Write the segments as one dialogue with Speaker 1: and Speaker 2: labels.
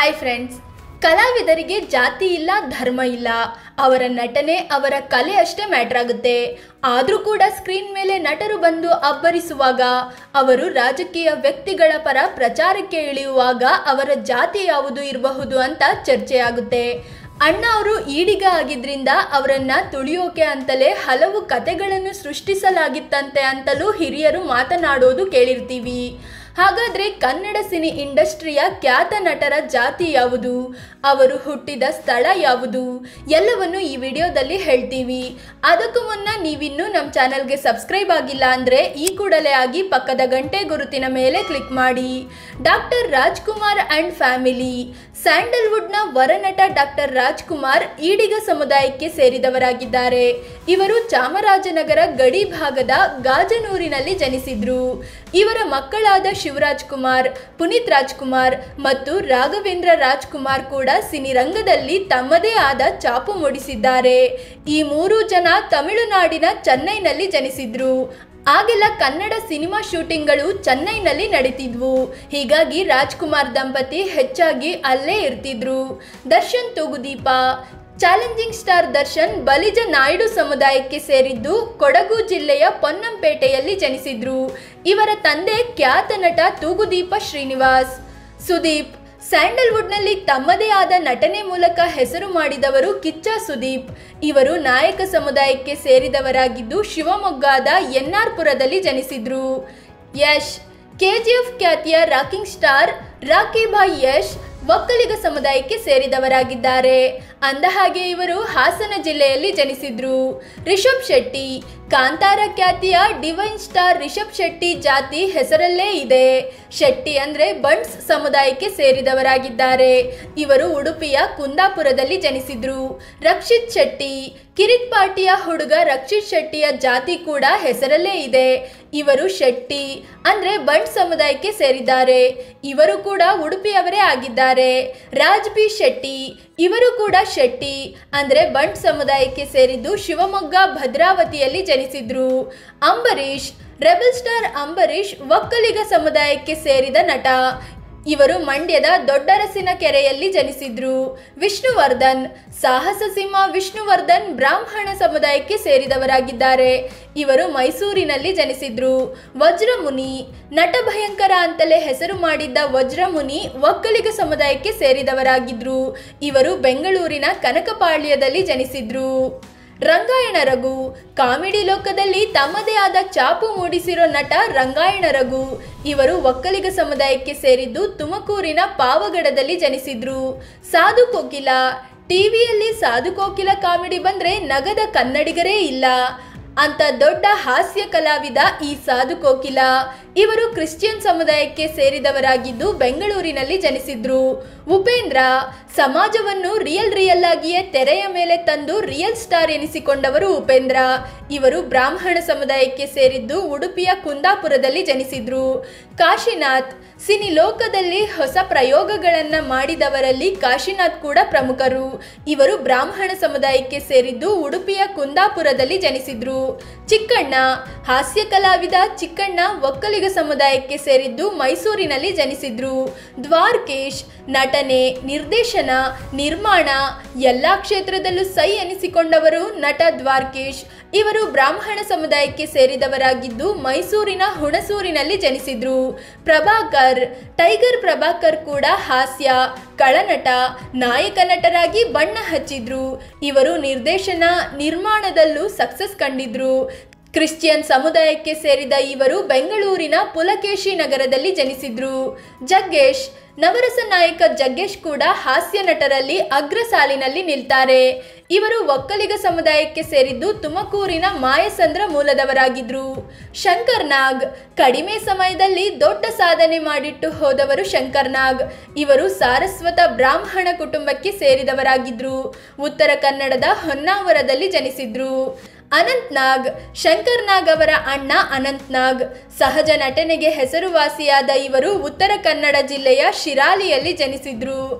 Speaker 1: hi friends ಕಲಾವಿದರಿಗೆ ಜಾತಿ ಇಲ್ಲ ಧರ್ಮ ಇಲ್ಲ ಅವರ ನಟನೆ ಅವರ ಕಲೆ ಅಷ್ಟೇ ಮ್ಯಾಟ್ರ್ ಆಗುತ್ತೆ ಆದರೂ ಕೂಡ ಸ್ಕ್ರೀನ್ ಮೇಲೆ ನಟರು ಬಂದು ಅಬ್ಬರಿಸುವಾಗ ಅವರು ರಾಜಕೀಯ ವ್ಯಕ್ತಿಗಳ ಪರ ಪ್ರಚಾರಕ್ಕೆ ಇಳಿಯುವಾಗ ಅವರ ಜಾತಿ ಯಾವುದು ಇರಬಹುದು ಅಂತ ಚರ್ಚೆಯಾಗುತ್ತೆ ಅಣ್ಣ ಅವರು ಈಡಿಗ ಆಗಿದ್ರಿಂದ ಅವರನ್ನ ತುಳಿಯೋಕೆ ಅಂತಲೇ ಹಲವು ಕತೆಗಳನ್ನು ಸೃಷ್ಟಿಸಲಾಗಿತ್ತಂತೆ ಅಂತಲೂ ಹಿರಿಯರು ಮಾತನಾಡೋದು ಕೇಳಿರ್ತೀವಿ ಹಾಗಾದ್ರೆ ಕನ್ನಡ ಸಿನಿ ಇಂಡಸ್ಟ್ರಿಯ ಖ್ಯಾತ ನಟರ ಜಾತಿ ಯಾವುದು ಅವರು ಹುಟ್ಟಿದ ಸ್ಥಳ ಯಾವುದು ಎಲ್ಲವನ್ನು ಈ ವಿಡಿಯೋದಲ್ಲಿ ಹೇಳ್ತೀವಿ ಅದಕ್ಕೂ ಮುನ್ನ ನೀವಿನ್ನೂ ನಮ್ಮ ಚಾನಲ್ಗೆ ಸಬ್ಸ್ಕ್ರೈಬ್ ಆಗಿಲ್ಲ ಅಂದರೆ ಈ ಕೂಡಲೇ ಆಗಿ ಪಕ್ಕದ ಗಂಟೆ ಗುರುತಿನ ಮೇಲೆ ಕ್ಲಿಕ್ ಮಾಡಿ ಡಾಕ್ಟರ್ ರಾಜ್ಕುಮಾರ್ ಆ್ಯಂಡ್ ಫ್ಯಾಮಿಲಿ ಸ್ಯಾಂಡಲ್ವುಡ್ನ ವರನಟ ಡಾಕ್ಟರ್ ರಾಜ್ಕುಮಾರ್ ಈಡಿಗ ಸಮುದಾಯಕ್ಕೆ ಸೇರಿದವರಾಗಿದ್ದಾರೆ ಇವರು ಚಾಮರಾಜನಗರ ಗಡಿ ಭಾಗದ ಗಾಜನೂರಿನಲ್ಲಿ ಜನಿಸಿದ್ರು ಇವರ ಮಕ್ಕಳಾದ ಶಿವರಾಜ್ ಕುಮಾರ್ ಪುನೀತ್ ರಾಜ್ಕುಮಾರ್ ಮತ್ತು ರಾಘವೇಂದ್ರ ರಾಜ್ಕುಮಾರ್ ಕೂಡ ಸಿನಿರಂಗದಲ್ಲಿ ತಮ್ಮದೇ ಆದ ಚಾಪು ಮೂಡಿಸಿದ್ದಾರೆ ಈ ಮೂರು ಜನ ತಮಿಳುನಾಡಿನ ಚೆನ್ನೈನಲ್ಲಿ ಜನಿಸಿದ್ರು ಆಗೆಲ್ಲ ಕನ್ನಡ ಸಿನಿಮಾ ಶೂಟಿಂಗ್ಗಳು ಚೆನ್ನೈನಲ್ಲಿ ನಡೀತಿದ್ವು ಹೀಗಾಗಿ ರಾಜ್ಕುಮಾರ್ ದಂಪತಿ ಹೆಚ್ಚಾಗಿ ಅಲ್ಲೇ ಇರ್ತಿದ್ರು ದರ್ಶನ್ ತೂಗುದೀಪ ಚಾಲೆಂಜಿಂಗ್ ಸ್ಟಾರ್ ದರ್ಶನ್ ಬಲಿಜ ನಾಯ್ಡು ಸಮುದಾಯಕ್ಕೆ ಸೇರಿದ್ದು ಕೊಡಗು ಜಿಲ್ಲೆಯ ಪೊನ್ನಂಪೇಟೆಯಲ್ಲಿ ಜನಿಸಿದ್ರು ಇವರ ತಂದೆ ಖ್ಯಾತ ನಟ ತೂಗುದೀಪ ಶ್ರೀನಿವಾಸ್ ಸುದೀಪ್ ಸ್ಯಾಂಡಲ್ವುಡ್ನಲ್ಲಿ ತಮ್ಮದೇ ಆದ ನಟನೆ ಮೂಲಕ ಹೆಸರು ಮಾಡಿದವರು ಕಿಚ್ಚ ಸುದೀಪ್ ಇವರು ನಾಯಕ ಸಮುದಾಯಕ್ಕೆ ಸೇರಿದವರಾಗಿದ್ದು ಶಿವಮೊಗ್ಗದ ಎನ್ಆರ್ಪುರದಲ್ಲಿ ಜನಿಸಿದ್ರು ಯಶ್ ಕೆಜಿಎಫ್ ಖ್ಯಾತಿಯ rocking star Rocky Bhai Yash Vokkaliga ಸಮುದಾಯಕ್ಕೆ ಸೇರಿದವರಾಗಿದ್ದಾರೆ ಅಂದಹಾಗೆ ಇವರು ಹಾಸನ ಜಿಲ್ಲೆಯಲ್ಲಿ ಜನಿಸಿದ್ರು ರಿಷಬ್ ಶೆಟ್ಟಿ ಕಾಂತಾರ ಖ್ಯಾತಿಯ ಡಿವೈನ್ ಸ್ಟಾರ್ ರಿಷಬ್ ಶೆಟ್ಟಿ ಜಾತಿ ಹೆಸರಲ್ಲೇ ಇದೆ ಶೆಟ್ಟಿ ಅಂದ್ರೆ ಬಂಟ್ಸ್ ಸಮುದಾಯಕ್ಕೆ ಸೇರಿದವರಾಗಿದ್ದಾರೆ ಇವರು ಉಡುಪಿಯ ಕುಂದಾಪುರದಲ್ಲಿ ಜನಿಸಿದ್ರು ರಕ್ಷಿತ್ ಶೆಟ್ಟಿ ಕಿರಿತ್ ಪಾಟಿಯ ಹುಡುಗ ರಕ್ಷಿತ್ ಶೆಟ್ಟಿಯ ಜಾತಿ ಕೂಡ ಹೆಸರಲ್ಲೇ ಇದೆ ಇವರು ಶೆಟ್ಟಿ ಅಂದ್ರೆ ಬಂಟ್ ಸಮುದಾಯಕ್ಕೆ ಸೇರಿದ್ದಾರೆ ಇವರು ಕೂಡ ಉಡುಪಿಯವರೇ ಆಗಿದ್ದಾರೆ ರಾಜ್ ಬಿ ಶೆಟ್ಟಿ ಇವರು ಕೂಡ ಶೆಟ್ಟಿ ಅಂದ್ರೆ ಬಂಟ್ ಸಮುದಾಯಕ್ಕೆ ಸೇರಿದ್ದು ಶಿವಮೊಗ್ಗ ಭದ್ರಾವತಿಯಲ್ಲಿ ಜನಿಸಿದ್ರು ಅಂಬರೀಷ್ ರೆಬಲ್ ಸ್ಟಾರ್ ಅಂಬರೀಷ್ ಒಕ್ಕಲಿಗ ಸಮುದಾಯಕ್ಕೆ ಸೇರಿದ ನಟ ಇವರು ಮಂಡ್ಯದ ದೊಡ್ಡರಸಿನ ಕೆರೆಯಲ್ಲಿ ಜನಿಸಿದ್ರು ವಿಷ್ಣುವರ್ಧನ್ ಸಾಹಸ ಸಿಂಹ ವಿಷ್ಣುವರ್ಧನ್ ಬ್ರಾಹ್ಮಣ ಸಮುದಾಯಕ್ಕೆ ಸೇರಿದವರಾಗಿದ್ದಾರೆ ಇವರು ಮೈಸೂರಿನಲ್ಲಿ ಜನಿಸಿದ್ರು ವಜ್ರಮುನಿ ನಟ ಭಯಂಕರ ಅಂತಲೇ ಹೆಸರು ಮಾಡಿದ್ದ ವಜ್ರಮುನಿ ಒಕ್ಕಲಿಗ ಸಮುದಾಯಕ್ಕೆ ಸೇರಿದವರಾಗಿದ್ರು ಇವರು ಬೆಂಗಳೂರಿನ ಕನಕಪಾಳ್ಯದಲ್ಲಿ ಜನಿಸಿದ್ರು ರಂಗಾಯಣ ರಘು ಕಾಮಿಡಿ ಲೋಕದಲ್ಲಿ ತಮ್ಮದೇ ಆದ ಚಾಪು ಮೂಡಿಸಿರೋ ನಟ ರಂಗಾಯಣ ರಘು ಇವರು ಒಕ್ಕಲಿಗ ಸಮುದಾಯಕ್ಕೆ ಸೇರಿದ್ದು ತುಮಕೂರಿನ ಪಾವಗಡದಲ್ಲಿ ಜನಿಸಿದ್ರು ಸಾಧು ಕೋಕಿಲ ಟಿವಿಯಲ್ಲಿ ಸಾಧು ಕೋಕಿಲ ಕಾಮಿಡಿ ಬಂದ್ರೆ ನಗದ ಕನ್ನಡಿಗರೇ ಇಲ್ಲ ಅಂತ ದೊಡ್ಡ ಹಾಸ್ಯ ಕಲಾವಿದ ಈ ಸಾಧು ಕೋಕಿಲ ಇವರು ಕ್ರಿಶ್ಚಿಯನ್ ಸಮುದಾಯಕ್ಕೆ ಸೇರಿದವರಾಗಿದ್ದು ಬೆಂಗಳೂರಿನಲ್ಲಿ ಜನಿಸಿದ್ರು ಉಪೇಂದ್ರ ಸಮಾಜವನ್ನು ರಿಯಲ್ ರಿಯಲ್ ಆಗಿಯೇ ತೆರೆಯ ಮೇಲೆ ತಂದು ರಿಯಲ್ ಸ್ಟಾರ್ ಎನಿಸಿಕೊಂಡವರು ಉಪೇಂದ್ರ ಇವರು ಬ್ರಾಹ್ಮಣ ಸಮುದಾಯಕ್ಕೆ ಸೇರಿದ್ದು ಉಡುಪಿಯ ಕುಂದಾಪುರದಲ್ಲಿ ಜನಿಸಿದ್ರು ಕಾಶಿನಾಥ್ ಸಿನಿ ಲೋಕದಲ್ಲಿ ಹೊಸ ಪ್ರಯೋಗಗಳನ್ನು ಮಾಡಿದವರಲ್ಲಿ ಕಾಶಿನಾಥ್ ಕೂಡ ಪ್ರಮುಖರು ಇವರು ಬ್ರಾಹ್ಮಣ ಸಮುದಾಯಕ್ಕೆ ಸೇರಿದ್ದು ಉಡುಪಿಯ ಕುಂದಾಪುರದಲ್ಲಿ ಜನಿಸಿದ್ರು ಚಿಕ್ಕಣ್ಣ ಹಾಸ್ಯ ಕಲಾವಿದ ಚಿಕ್ಕಣ್ಣ ಒಕ್ಕಲಿಗ ಸಮುದಾಯಕ್ಕೆ ಸೇರಿದ್ದು ಮೈಸೂರಿನಲ್ಲಿ ಜನಿಸಿದ್ರು ದ್ವಾರ್ಕೇಶ್ ನಟನೆ ನಿರ್ದೇಶನ ನಿರ್ಮಾಣ ಎಲ್ಲ ಕ್ಷೇತ್ರದಲ್ಲೂ ಸೈ ಎನಿಸಿಕೊಂಡವರು ನಟ ದ್ವಾರ್ಕೇಶ್ ಇವರು ಬ್ರಾಹ್ಮಣ ಸಮುದಾಯಕ್ಕೆ ಸೇರಿದವರಾಗಿದ್ದು ಮೈಸೂರಿನ ಹುಣಸೂರಿನಲ್ಲಿ ಜನಿಸಿದ್ರು ಪ್ರಭಾಕರ್ ಟೈಗರ್ ಪ್ರಭಾಕರ್ ಕೂಡ ಹಾಸ್ಯ ಕಳನಟ ನಾಯಕ ನಟರಾಗಿ ಬಣ್ಣ ಹಚ್ಚಿದ್ರು ಇವರು ನಿರ್ದೇಶನ ನಿರ್ಮಾಣದಲ್ಲೂ ಸಕ್ಸಸ್ ಕಂಡಿದ್ರು ಕ್ರಿಶ್ಚಿಯನ್ ಸಮುದಾಯಕ್ಕೆ ಸೇರಿದ ಇವರು ಬೆಂಗಳೂರಿನ ಪುಲಕೇಶಿ ನಗರದಲ್ಲಿ ಜನಿಸಿದ್ರು ಜಗ್ಗೇಶ್ ನವರಸ ನಾಯಕ ಜಗ್ಗೇಶ್ ಕೂಡ ಹಾಸ್ಯ ನಟರಲ್ಲಿ ಅಗ್ರ ಸಾಲಿನಲ್ಲಿ ನಿಲ್ತಾರೆ ಇವರು ಒಕ್ಕಲಿಗ ಸಮುದಾಯಕ್ಕೆ ಸೇರಿದ್ದು ತುಮಕೂರಿನ ಮಾಯಸಂದ್ರ ಮೂಲದವರಾಗಿದ್ರು ಶಂಕರ್ ನಾಗ್ ಕಡಿಮೆ ಸಮಯದಲ್ಲಿ ದೊಡ್ಡ ಸಾಧನೆ ಮಾಡಿಟ್ಟು ಹೋದವರು ಶಂಕರ್ ನಾಗ್ ಇವರು ಸಾರಸ್ವತ ಬ್ರಾಹ್ಮಣ ಕುಟುಂಬಕ್ಕೆ ಸೇರಿದವರಾಗಿದ್ರು ಉತ್ತರ ಕನ್ನಡದ ಹೊನ್ನಾವರದಲ್ಲಿ ಜನಿಸಿದ್ರು ಅನಂತ್ ನಾಗ್ ಶಂಕರ್ ನಾಗ್ ಅವರ ಅಣ್ಣ ಅನಂತ್ ನಾಗ್ ಸಹಜ ನಟನೆಗೆ ಹೆಸರುವಾಸಿಯಾದ ಇವರು ಉತ್ತರ ಕನ್ನಡ ಜಿಲ್ಲೆಯ ಶಿರಾಲಿಯಲ್ಲಿ ಜನಿಸಿದ್ರು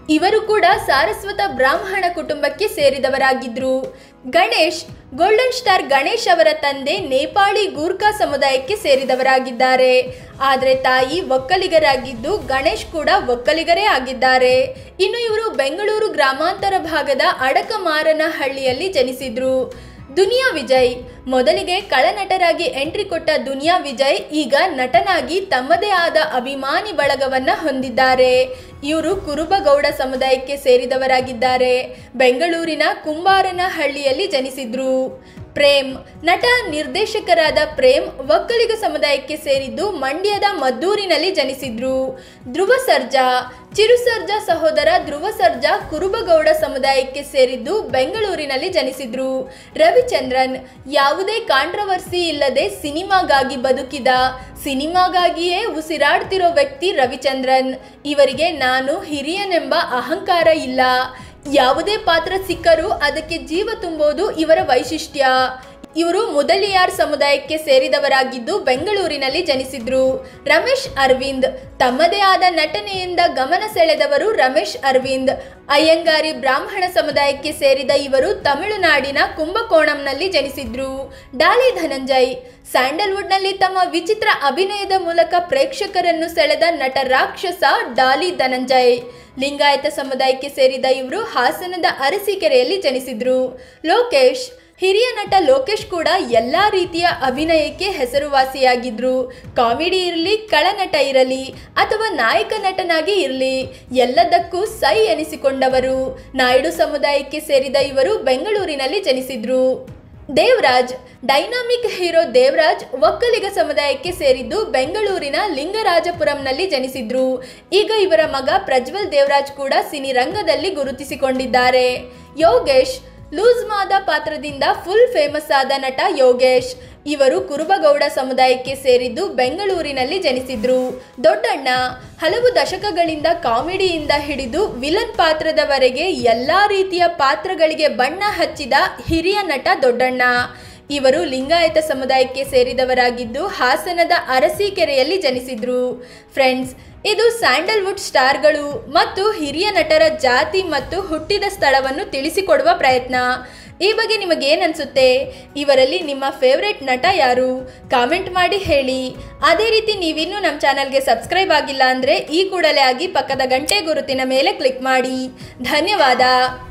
Speaker 1: ಇವರು ಕೂಡ ಸಾರಸ್ವತ ಬ್ರಾಹ್ಮಣ ಕುಟುಂಬಕ್ಕೆ ಸೇರಿದವರಾಗಿದ್ರು ಗಣೇಶ್ ಗೋಲ್ಡನ್ ಸ್ಟಾರ್ ಗಣೇಶ್ ಅವರ ತಂದೆ ನೇಪಾಳಿ ಗೂರ್ಖಾ ಸಮುದಾಯಕ್ಕೆ ಸೇರಿದವರಾಗಿದ್ದಾರೆ ಆದರೆ ತಾಯಿ ಒಕ್ಕಲಿಗರಾಗಿದ್ದು ಗಣೇಶ್ ಕೂಡ ಒಕ್ಕಲಿಗರೇ ಆಗಿದ್ದಾರೆ ಇನ್ನು ಇವರು ಬೆಂಗಳೂರು ಗ್ರಾಮಾಂತರ ಭಾಗದ ಅಡಕಮಾರನಹಳ್ಳಿಯಲ್ಲಿ ಜನಿಸಿದ್ರು ದುನಿಯಾ ವಿಜಯ್ ಮೊದಲಿಗೆ ಕಳನಟರಾಗಿ ಎಂಟ್ರಿ ಕೊಟ್ಟ ದುನಿಯಾ ವಿಜಯ್ ಈಗ ನಟನಾಗಿ ತಮ್ಮದೇ ಆದ ಅಭಿಮಾನಿ ಬಳಗವನ್ನ ಹೊಂದಿದ್ದಾರೆ ಇವರು ಕುರುಬಗೌಡ ಸಮುದಾಯಕ್ಕೆ ಸೇರಿದವರಾಗಿದ್ದಾರೆ ಬೆಂಗಳೂರಿನ ಕುಂಬಾರನಹಳ್ಳಿಯಲ್ಲಿ ಜನಿಸಿದ್ರು ಪ್ರೇಮ್ ನಟ ನಿರ್ದೇಶಕರಾದ ಪ್ರೇಮ್ ಒಕ್ಕಲಿಗ ಸಮುದಾಯಕ್ಕೆ ಸೇರಿದ್ದು ಮಂಡ್ಯದ ಮದ್ದೂರಿನಲ್ಲಿ ಜನಿಸಿದ್ರು ಧ್ರುವ ಸರ್ಜಾ ಚಿರು ಸರ್ಜಾ ಸಹೋದರ ಧ್ರುವ ಸರ್ಜಾ ಕುರುಬಗೌಡ ಸಮುದಾಯಕ್ಕೆ ಸೇರಿದ್ದು ಬೆಂಗಳೂರಿನಲ್ಲಿ ಜನಿಸಿದ್ರು ರವಿಚಂದ್ರನ್ ಯಾವುದೇ ಕಾಂಟ್ರವರ್ಸಿ ಇಲ್ಲದೆ ಸಿನಿಮಾಗಾಗಿ ಬದುಕಿದ ಸಿನಿಮಾಗಾಗಿಯೇ ಉಸಿರಾಡ್ತಿರೋ ವ್ಯಕ್ತಿ ರವಿಚಂದ್ರನ್ ಇವರಿಗೆ ನಾನು ಹಿರಿಯನೆಂಬ ಅಹಂಕಾರ ಇಲ್ಲ ಯಾವುದೇ ಪಾತ್ರ ಸಿಕ್ಕರೂ ಅದಕ್ಕೆ ಜೀವ ತುಂಬೋದು ಇವರ ವೈಶಿಷ್ಟ್ಯ ಇವರು ಮುದಲಿಯಾರ್ ಸಮುದಾಯಕ್ಕೆ ಸೇರಿದವರಾಗಿದ್ದು ಬೆಂಗಳೂರಿನಲ್ಲಿ ಜನಿಸಿದ್ರು ರಮೇಶ್ ಅರವಿಂದ್ ತಮ್ಮದೇ ಆದ ನಟನೆಯಿಂದ ಗಮನ ಸೆಳೆದವರು ರಮೇಶ್ ಅರವಿಂದ್ ಅಯ್ಯಂಗಾರಿ ಬ್ರಾಹ್ಮಣ ಸಮುದಾಯಕ್ಕೆ ಸೇರಿದ ಇವರು ತಮಿಳುನಾಡಿನ ಕುಂಭಕೋಣಂನಲ್ಲಿ ಜನಿಸಿದ್ರು ಡಾಲಿ ಧನಂಜಯ್ ಸ್ಯಾಂಡಲ್ವುಡ್ನಲ್ಲಿ ತಮ್ಮ ವಿಚಿತ್ರ ಅಭಿನಯದ ಮೂಲಕ ಪ್ರೇಕ್ಷಕರನ್ನು ಸೆಳೆದ ನಟ ರಾಕ್ಷಸ ಡಾಲಿ ಧನಂಜಯ್ ಲಿಂಗಾಯತ ಸಮುದಾಯಕ್ಕೆ ಸೇರಿದ ಇವರು ಹಾಸನದ ಅರಸೀಕೆರೆಯಲ್ಲಿ ಜನಿಸಿದ್ರು ಲೋಕೇಶ್ ಹಿರಿಯ ನಟ ಲೋಕೇಶ್ ಕೂಡ ಎಲ್ಲ ರೀತಿಯ ಅಭಿನಯಕ್ಕೆ ಹೆಸರುವಾಸಿಯಾಗಿದ್ರು ಕಾಮಿಡಿ ಇರಲಿ ಕಳನಟ ಇರಲಿ ಅಥವಾ ನಾಯಕ ನಟನಾಗಿ ಇರಲಿ ಎಲ್ಲದಕ್ಕೂ ಸೈ ಎನಿಸಿಕೊಂಡವರು ನಾಯ್ಡು ಸಮುದಾಯಕ್ಕೆ ಸೇರಿದ ಇವರು ಬೆಂಗಳೂರಿನಲ್ಲಿ ಜನಿಸಿದ್ರು ದೇವರಾಜ್ ಡೈನಾಮಿಕ್ ಹೀರೋ ದೇವರಾಜ್ ಒಕ್ಕಲಿಗ ಸಮುದಾಯಕ್ಕೆ ಸೇರಿದ್ದು ಬೆಂಗಳೂರಿನ ಲಿಂಗರಾಜಪುರಂನಲ್ಲಿ ಜನಿಸಿದ್ರು ಈಗ ಇವರ ಮಗ ಪ್ರಜ್ವಲ್ ದೇವರಾಜ್ ಕೂಡ ಸಿನಿರಂಗದಲ್ಲಿ ಗುರುತಿಸಿಕೊಂಡಿದ್ದಾರೆ ಯೋಗೇಶ್ ಲೂಸ್ ಮಾದ ಪಾತ್ರದಿಂದ ಫುಲ್ ಫೇಮಸ್ ಆದ ನಟ ಯೋಗೇಶ್ ಇವರು ಕುರುಬಗೌಡ ಸಮುದಾಯಕ್ಕೆ ಸೇರಿದ್ದು ಬೆಂಗಳೂರಿನಲ್ಲಿ ಜನಿಸಿದ್ರು ದೊಡ್ಡಣ್ಣ ಹಲವು ದಶಕಗಳಿಂದ ಕಾಮಿಡಿಯಿಂದ ಹಿಡಿದು ವಿಲನ್ ಪಾತ್ರದವರೆಗೆ ಎಲ್ಲ ರೀತಿಯ ಪಾತ್ರಗಳಿಗೆ ಬಣ್ಣ ಹಚ್ಚಿದ ಹಿರಿಯ ನಟ ದೊಡ್ಡಣ್ಣ ಇವರು ಲಿಂಗಾಯತ ಸಮುದಾಯಕ್ಕೆ ಸೇರಿದವರಾಗಿದ್ದು ಹಾಸನದ ಅರಸೀಕೆರೆಯಲ್ಲಿ ಜನಿಸಿದ್ರು ಫ್ರೆಂಡ್ಸ್ ಇದು ಸ್ಯಾಂಡಲ್ವುಡ್ ಸ್ಟಾರ್ಗಳು ಮತ್ತು ಹಿರಿಯ ನಟರ ಜಾತಿ ಮತ್ತು ಹುಟ್ಟಿದ ಸ್ಥಳವನ್ನು ತಿಳಿಸಿಕೊಡುವ ಪ್ರಯತ್ನ ಈ ಬಗ್ಗೆ ನಿಮಗೇನು ಅನಿಸುತ್ತೆ ಇವರಲ್ಲಿ ನಿಮ್ಮ ಫೇವ್ರೆಟ್ ನಟ ಯಾರು ಕಾಮೆಂಟ್ ಮಾಡಿ ಹೇಳಿ ಅದೇ ರೀತಿ ನೀವಿನ್ನೂ ನಮ್ಮ ಚಾನಲ್ಗೆ ಸಬ್ಸ್ಕ್ರೈಬ್ ಆಗಿಲ್ಲ ಅಂದರೆ ಈ ಕೂಡಲೇ ಆಗಿ ಪಕ್ಕದ ಗಂಟೆ ಗುರುತಿನ ಮೇಲೆ ಕ್ಲಿಕ್ ಮಾಡಿ ಧನ್ಯವಾದ